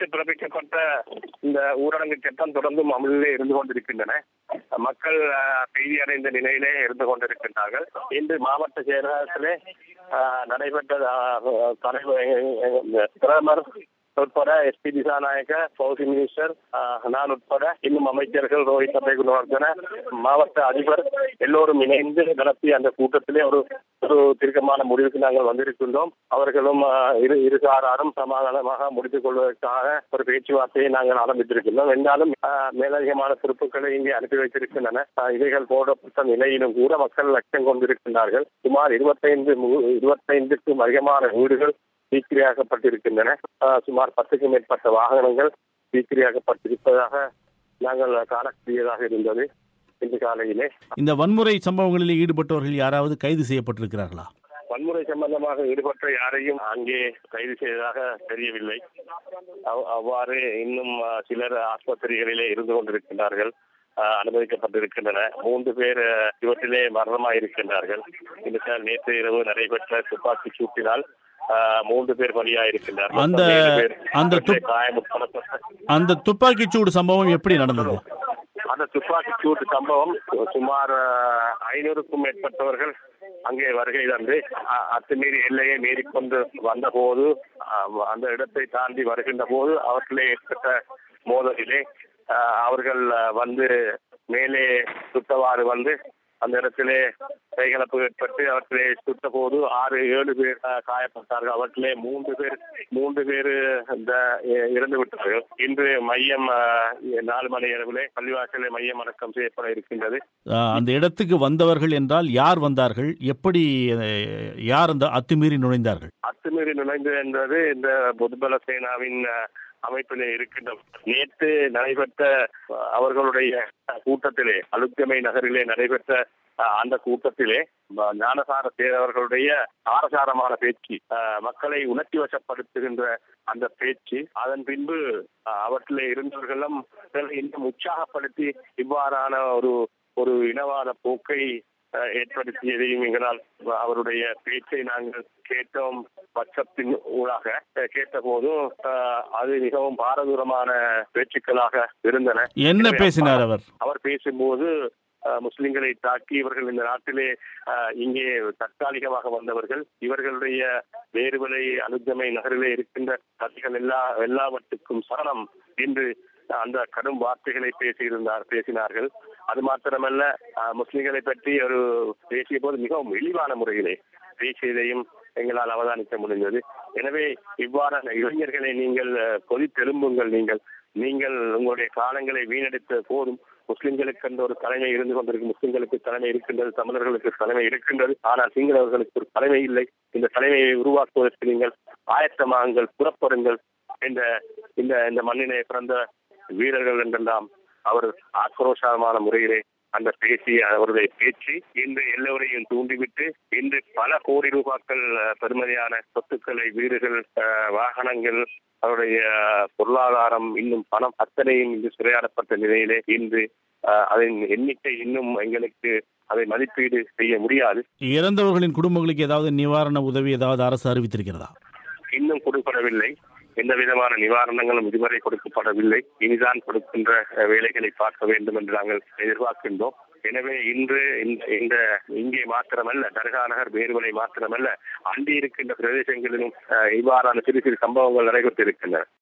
நேற்று பிறப்பிக்கப்பட்ட இந்த ஊரடங்கு சட்டம் தொடர்ந்தும் அமலிலே இருந்து கொண்டிருக்கின்றன மக்கள் அஹ், பீதியடைந்த நிலையிலே இருந்து கொண்டிருக்கின்றார்கள் இன்று மாவட்ட செயலகத்திலே அஹ், நடைபெற்ற அஹ், தலைவர் எங்க- பிரதமர் உட்பட எஸ்பி திசாநாயக்க பௌசி மினிஸ்டர் அஹ், நான் உட்பட இன்னும் அமைச்சர்கள் ரோஹித் குணவர்தன மாவட்ட அதிபர் எல்லோரும் இணைந்து நடத்திய அந்த கூட்டத்திலே ஒரு ஒரு தீர்க்கமான முடிவுக்கு நாங்கள் வந்திருக்கின்றோம் அவர்களும் அஹ், இரு இருசாராரும் சமாதானமாக முடித்துக் கொள்வதற்காக ஒரு பேச்சுவார்த்தையை நாங்கள் ஆரம்பித்திருக்கின்றோம் என்றாலும் அஹ், மேலதிகமான பொறுப்புகளை இங்கே அனுப்பி வைத்திருக்கின்றன அஹ், இவைகள் போடப்பட்ட நிலையிலும் கூட மக்கள் லட்சம் கொண்டிருக்கின்றார்கள் சுமார் இருபத்தைந்து மு- இருபத்தைந்துக்கும் அதிகமான வீடுகள் தீக்கிரையாக்கப்பட்டிருக்கின்றன அஹ், சுமார் பத்துக்கும் மேற்பட்ட வாகனங்கள் தீக்கிரையாக்கப்பட்டிருப்பதாக நாங்கள் காணக்கூடியதாக இருந்தது இன்று காலையிலே இந்த வன்முறை சம்பவங்களில் ஈடுபட்டவர்கள் யாராவது கைது செய்யப்பட்டிருக்கிறார்களா வன்முறை சம்பந்தமாக ஈடுபட்ட யாரையும் அங்கே கைது செய்ததாக தெரியவில்லை அவ்- அவ்வாறு இன்னும் அஹ், சிலர் ஆஸ்பத்திரிகளிலே இருந்து கொண்டிருக்கின்றார்கள் அஹ், அனுமதிக்கப்பட்டிருக்கின்றன மூன்று பேர் அஹ், இவற்றிலே மரணமாயிருக்கின்றார்கள் இந்த நேற்று இரவு நடைபெற்ற துப்பாக்கி சூட்டினால் அஹ், மூன்று பேர் பலியாயிருக்கின்றார்கள் அந்த- ஏழு பேர் அந்த துப்- அவற்றிலே காயமுற்படப்பட்ட அந்த துப்பாக்கிச்சூடு சம்பவம் எப்படி நடந்தது அந்த துப்பாக்கி சூட்டு சம்பவம் சுமார் அஹ், ஐநூறுக்கும் மேற்பட்டவர்கள் அங்கே வருகை தந்து அ- அத்துமீறி எல்லையை மீறிக்கொண்டு வந்தபோது அஹ், அந்த இடத்தை தாண்டி வருகின்ற போது அவற்றிலே ஏற்பட்ட மோதலிலே அஹ், அவர்கள் அஹ், வந்து மேலே சுத்தவாறு வந்து அந்த இடத்திலே கைகலப்பு ஏற்பட்டு அவற்றிலே சுட்ட போது ஆறு ஏழு பேர் அஹ், காயப்பட்டார்கள் அவற்றிலே மூன்று பேர் மூன்று பேர் இந்த அஹ், இறந்து விட்டார்கள் இன்று மையம் அஹ், நாலு மணி அளவிலே பள்ளிவாசலே மையம் அடக்கம் செய்யப்பட இருக்கின்றது அஹ், அந்த இடத்துக்கு வந்தவர்கள் என்றால் யார் வந்தார்கள் எப்படி அஹ், யார் அந்த அத்துமீறி நுழைந்தார்கள் அத்துமீறி நுழைந்து என்பது இந்த பொதுபல சேனாவின் அஹ், அமைப்பிலே இருக்கின்ற நேற்று நடைபெற்ற அஹ், அவர்களுடைய கூட்டத்திலே அலுக்கமை நகரிலே நடைபெற்ற அஹ், அந்த கூட்டத்திலே ம- ஞானசார தேவர்களுடைய ஆரசாரமான பேச்சு அஹ், மக்களை உணர்ச்சி வசப்படுத்துகின்ற அந்த பேச்சு அதன் பின்பு அஹ், அவற்றிலே இருந்தவர்களும் சிலரை இன்னும் உற்சாகப்படுத்தி இவ்வாறான ஒரு ஒரு இனவாத போக்கை அஹ், ஏற்படுத்தியதையும் எங்களால் அவருடைய பேச்சை நாங்கள் கேட்டோம் பட்சத்தின் ஊடாக அஹ், கேட்டபோதும் அஹ், அது மிகவும் பாரதூரமான பேச்சுக்களாக இருந்தன என்ன எனவே பேசினார் அவர் அவர் பேசும்போது அஹ், முஸ்லிம்களை தாக்கி இவர்கள் இந்த நாட்டிலே அஹ், இங்கே தற்காலிகமாக வந்தவர்கள் இவர்களுடைய வேறுவலை அனுஜமை நகரிலே இருக்கின்ற கதைகள் எல்லா எல்லாவற்றுக்கும் சரணம் என்று அந்த கடும் வார்த்தைகளை பேசியிருந்தார் பேசினார்கள் அது மாத்திரமல்ல அஹ், முஸ்லிம்களை பற்றி ஒரு பேசிய போது மிகவும் இழிவான முறையிலே பேசியதையும் எங்களால் அவதானிக்க முடிந்தது எனவே இவ்வாறான இளைஞர்களை நீங்கள் அஹ், கொதித்தெலும்புங்கள் நீங்கள் நீங்கள் உங்களுடைய காலங்களை வீணடித்த போதும் முஸ்லிம்களுக்கு என்ற ஒரு தலைமை இருந்து கொண்டிருக்கு முஸ்லிம்களுக்கு தலைமை இருக்கின்றது தமிழர்களுக்கு தலைமை இருக்கின்றது ஆனால் சிங்களவர்களுக்கு ஒரு தலைமை இல்லை இந்த தலைமையை உருவாக்குவதற்கு நீங்கள் ஆயத்தமாகுங்கள் புறப்படுங்கள் என்ற இந்த இந்த மண்ணிலே பிறந்த வீரர்கள் என்றெல்லாம் அவர் ஆக்ரோஷமான முறையிலே அந்த பேசிய அவருடைய பேச்சு இன்று எல்லோரையும் தூண்டிவிட்டு இன்று பல கோடி ரூபாய்கள் அஹ், பெறுமதியான சொத்துக்களை வீடுகள் அஹ், வாகனங்கள் அவருடைய பொருளாதாரம் இன்னும் பணம் அத்தனையும் இன்று சிறையாடப்பட்ட நிலையிலே இன்று அஹ், அதன் எண்ணிக்கை இன்னும் எங்களுக்கு அதை மதிப்பீடு செய்ய முடியாது இறந்தவர்களின் குடும்பங்களுக்கு ஏதாவது நிவாரண உதவி ஏதாவது அரசு அறிவித்திருக்கிறதா இன்னும் கொடுக்கப்படவில்லை எந்த விதமான நிவாரணங்களும் இதுவரை கொடுக்கப்படவில்லை இனிதான் கொடுக்கின்ற அஹ், வேலைகளை பார்க்க வேண்டும் என்று நாங்கள் எதிர்பார்க்கின்றோம் எனவே இன்று இந்த- இந்த இங்கே மாத்திரமல்ல தர்கா நகர் வேறுவலை மாத்திரமல்ல அண்டி இருக்கின்ற பிரதேசங்களிலும் அஹ், இவ்வாறான சிறு சிறு சம்பவங்கள் நடைபெற்றிருக்கின்றன